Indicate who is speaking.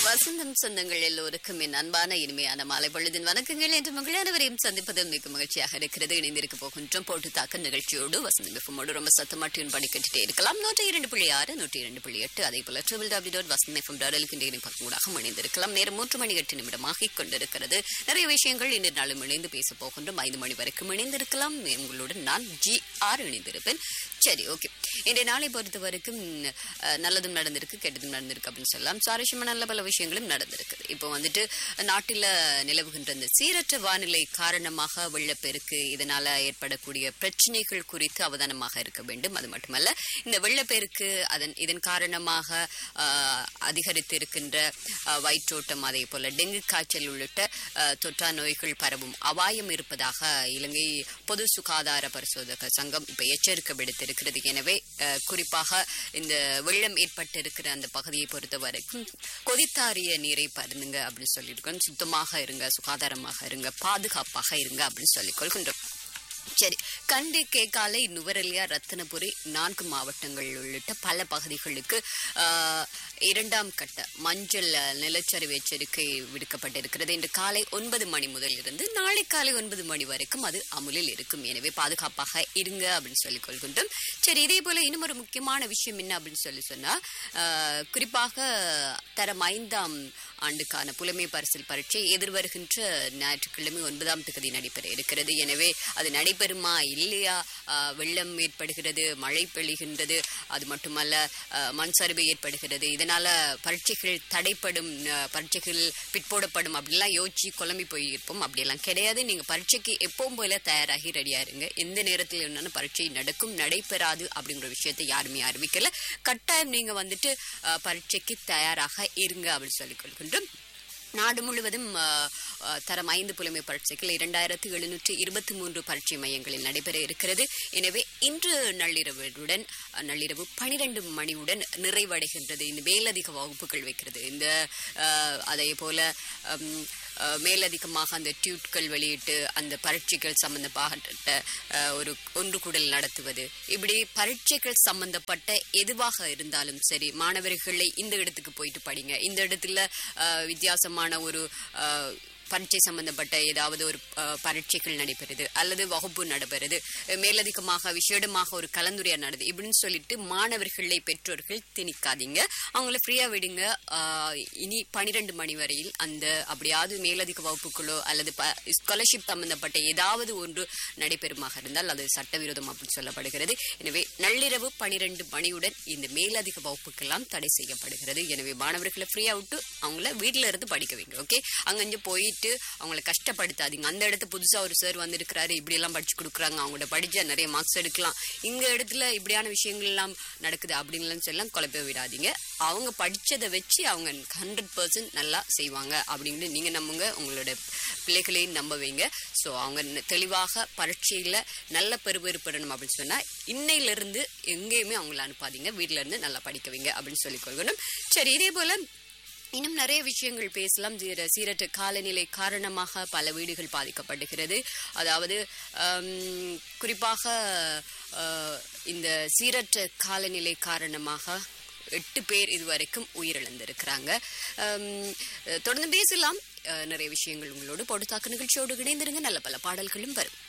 Speaker 1: வசந்தம் சொந்தங்கள் எல்லோருக்கும் என் அன்பான இனிமையான மாலை பொழுதின் வணக்கங்கள் என்று உங்கள் அனைவரையும் சந்திப்பது மிக மகிழ்ச்சியாக இருக்கிறது இணைந்திருக்க போகின்றோம் போட்டு தாக்க நிகழ்ச்சியோடு வசந்தம் எஃப்எம்மோடு ரொம்ப சத்தமா டியூன் பண்ணி கேட்டுட்டே இருக்கலாம் நூற்றி இரண்டு புள்ளி ஆறு நூற்றி இரண்டு புள்ளி எட்டு அதே போல triple W dot Vasantham FM dot இணைய பக்கமூடாக இணைந்திருக்கலாம் நேரம் மூன்று மணி எட்டு நிமிடமாகிக் கொண்டிருக்கிறது நிறைய விஷயங்கள் இன்று நாளும் இணைந்து பேச போகின்றோம் ஐந்து மணி வரைக்கும் இணைந்திருக்கலாம் உங்களுடன் நான் ஜி ஆர் இணைந்திருப்பேன் சரி ஓகே இன்றைய நாளை பொறுத்த வரைக்கும் அஹ், நல்லதும் நடந்திருக்கு கெட்டதும் நடந்திருக்கு அப்படின்னு சொல்லலாம் சுவாரஸ்யமான நல்ல பல விஷயங்களும் நடந்திருக்குது இப்போ வந்துட்டு நாட்டில் நிலவுகின்ற இந்த சீரற்ற வானிலை காரணமாக வெள்ளப்பெருக்கு இதனால ஏற்படக்கூடிய பிரச்சனைகள் குறித்து அவதானமாக இருக்க வேண்டும் அது மட்டுமல்ல இந்த வெள்ளப்பெருக்கு அதன் இதன் காரணமாக அஹ், அதிகரித்து இருக்கின்ற அஹ், வயிற்றோட்டம் அதே போல டெங்கு காய்ச்சல் உள்ளிட்ட அஹ், தொற்றா நோய்கள் பரவும் அபாயம் இருப்பதாக இலங்கை பொது சுகாதார பரிசோதக சங்கம் இப்ப எச்சரிக்கை விடுத்திருக்கிறது எனவே அஹ், குறிப்பாக இந்த வெள்ளம் ஏற்பட்டிருக்கிற அந்த பகுதியை பொறுத்த வரைக்கும் கொதித்தாரிய நீரை பருந்துங்க அப்படின்னு சொல்லியிருக்கோம் சுத்தமாக இருங்க சுகாதாரமாக இருங்க பாதுகாப்பாக இருங்க அப்படின்னு சொல்லிக் கொள்கின்றோம் சரி கண்டி கேகாலை நுவரெலியா ரத்தினபுரி நான்கு மாவட்டங்கள் உள்ளிட்ட பல பகுதிகளுக்கு ஆஹ், இரண்டாம் கட்ட மஞ்சள் அஹ், நிலச்சரிவு எச்சரிக்கை விடுக்கப்பட்டிருக்கிறது இன்று காலை ஒன்பது மணி முதல் இருந்து நாளை காலை ஒன்பது மணி வரைக்கும் அது அமுலில் இருக்கும் எனவே பாதுகாப்பாக இருங்க அப்படின்னு சொல்லிக் கொள்கின்றோம் சரி இதே போல இன்னும் ஒரு முக்கியமான விஷயம் என்ன அப்படின்னு சொல்லி சொன்னா ஆஹ், குறிப்பாக தரம் ஐந்தாம் ஆண்டுக்கான புலமை பரிசில் பரீட்சை எதிர்வருகின்ற ஞாயிற்றுக்கிழமை ஒன்பதாம் தேதி நடைபெற இருக்கிறது எனவே அது நடைபெறுமா இல்லையா ஆஹ், வெள்ளம் ஏற்படுகிறது மழை பெய்கின்றது அது மட்டுமல்ல ஆஹ், மண் சரிவு ஏற்படுகிறது இதனால பரீட்சைகள் தடைப்படும் ஆஹ், பரீட்சைகள் பிற்போடப்படும் அப்படிலாம் யோசிச்சு குழம்பி போயிருப்போம் அப்படியெல்லாம் கிடையாது நீங்க பரீட்சைக்கு எப்பவும் போல தயாராகி ரெடியா இருங்க எந்த நேரத்தில் என்னன்னு பரீட்சை நடக்கும் நடைபெறாது அப்படிங்கிற விஷயத்தை யாருமே அறிவிக்கல கட்டாயம் நீங்க வந்துட்டு ஆஹ், பரீட்சைக்கு தயாராக இருங்க அப்படின்னு சொல்லிக் கொள்கின்றோம் நாடு முழுவதும் ஆஹ், ஆஹ், தரம் ஐந்து புலமை பரீட்சைகள் இரண்டாயிரத்து எழுநூற்றி இருபத்தி மூன்று பரீட்சை மையங்களில் நடைபெற இருக்கிறது எனவே இன்று நள்ளிரவுடன் அஹ், நள்ளிரவு பனிரெண்டு மணியுடன் நிறைவடைகின்றது இந்த மேலதிக வகுப்புகள் வைக்கிறது இந்த ஆஹ், அதே போல ஹம், அஹ், மேலதிகமாக அந்த டியூட்கள் வெளியிட்டு அந்த பரீட்சைகள் சம்பந்தப்பட்ட அஹ், ஒரு ஒன்று கூடல் நடத்துவது இப்படி பரீட்சைகள் சம்பந்தப்பட்ட எதுவாக இருந்தாலும் சரி மாணவர்களை இந்த இடத்துக்கு போயிட்டு படிங்க இந்த இடத்துல அஹ், வித்தியாசமான ஒரு அஹ், பரீட்சை சம்பந்தப்பட்ட ஏதாவது ஒரு அஹ், பரீட்சைகள் நடைபெறுது அல்லது வகுப்பு நடைபெறுது அஹ், மேலதிகமாக விசேடமாக ஒரு கலந்துரையாடல் நடது இப்படின்னு சொல்லிட்டு மாணவர்களை பெற்றோர்கள் திணிக்காதீங்க அவங்கள ஃப்ரீயா விடுங்க ஆஹ், இனி பனிரெண்டு மணி வரையில் அந்த அப்படியாவது மேலதிக வகுப்புகளோ அல்லது ஸ்காலர்ஷிப் சம்பந்தப்பட்ட ஏதாவது ஒன்று நடைபெறுமாக இருந்தால் அது சட்டவிரோதம் அப்படின்னு சொல்லப்படுகிறது எனவே நள்ளிரவு பனிரெண்டு மணியுடன் இந்த மேலதிக வகுப்புக்கெல்லாம் தடை செய்யப்படுகிறது எனவே மாணவர்களை ஃப்ரீயா விட்டு அவங்கள வீட்ல இருந்து படிக்க வைங்க ஓகே அங்கங்க போயிட்டு அவங்கள கஷ்டப்படுத்தாதீங்க அந்த இடத்து புதுசா ஒரு சார் வந்திருக்கிறாரு இப்படி எல்லாம் படிச்சு கொடுக்குறாங்க அவங்களோட படிச்சா நிறைய மார்க்ஸ் எடுக்கலாம் இங்க இடத்துல இப்படியான விஷயங்கள் எல்லாம் நடக்குது அப்படின்லாம் சொல்லலாம் குழப்ப விடாதீங்க அவங்க படிச்சதை வச்சு அவங்க ஹண்ட்ரட் பர்சன்ட் நல்லா செய்வாங்க அப்படின்னு நீங்க நம்புங்க உங்களோட பிள்ளைகளையும் நம்ப வைங்க ஸோ அவங்க ந- தெளிவாக பரீட்சையில நல்ல பெறுபெறுப்படணும் அப்படின்னு சொன்னா இன்னையிலிருந்து எங்கேயுமே அவங்கள அனுப்பாதீங்க வீட்ல இருந்து நல்லா படிக்க வைங்க அப்படின்னு சொல்லிக் கொள்கணும் சரி இதே போல இன்னும் நிறைய விஷயங்கள் பேசலாம் சீர- சீரற்ற காலநிலை காரணமாக பல வீடுகள் பாதிக்கப்படுகிறது அதாவது ஆம், குறிப்பாக ஆஹ், இந்த சீரற்ற காலநிலை காரணமாக எட்டு பேர் இதுவரைக்கும் உயிரிழந்திருக்கிறாங்க ஆம், தொடர்ந்து பேசலாம் ஆஹ், நிறைய விஷயங்கள் உங்களோடு பொடுத்தாக்கு நிகழ்ச்சியோடு இணைந்திருங்க நல்ல பல பாடல்களும் வரும்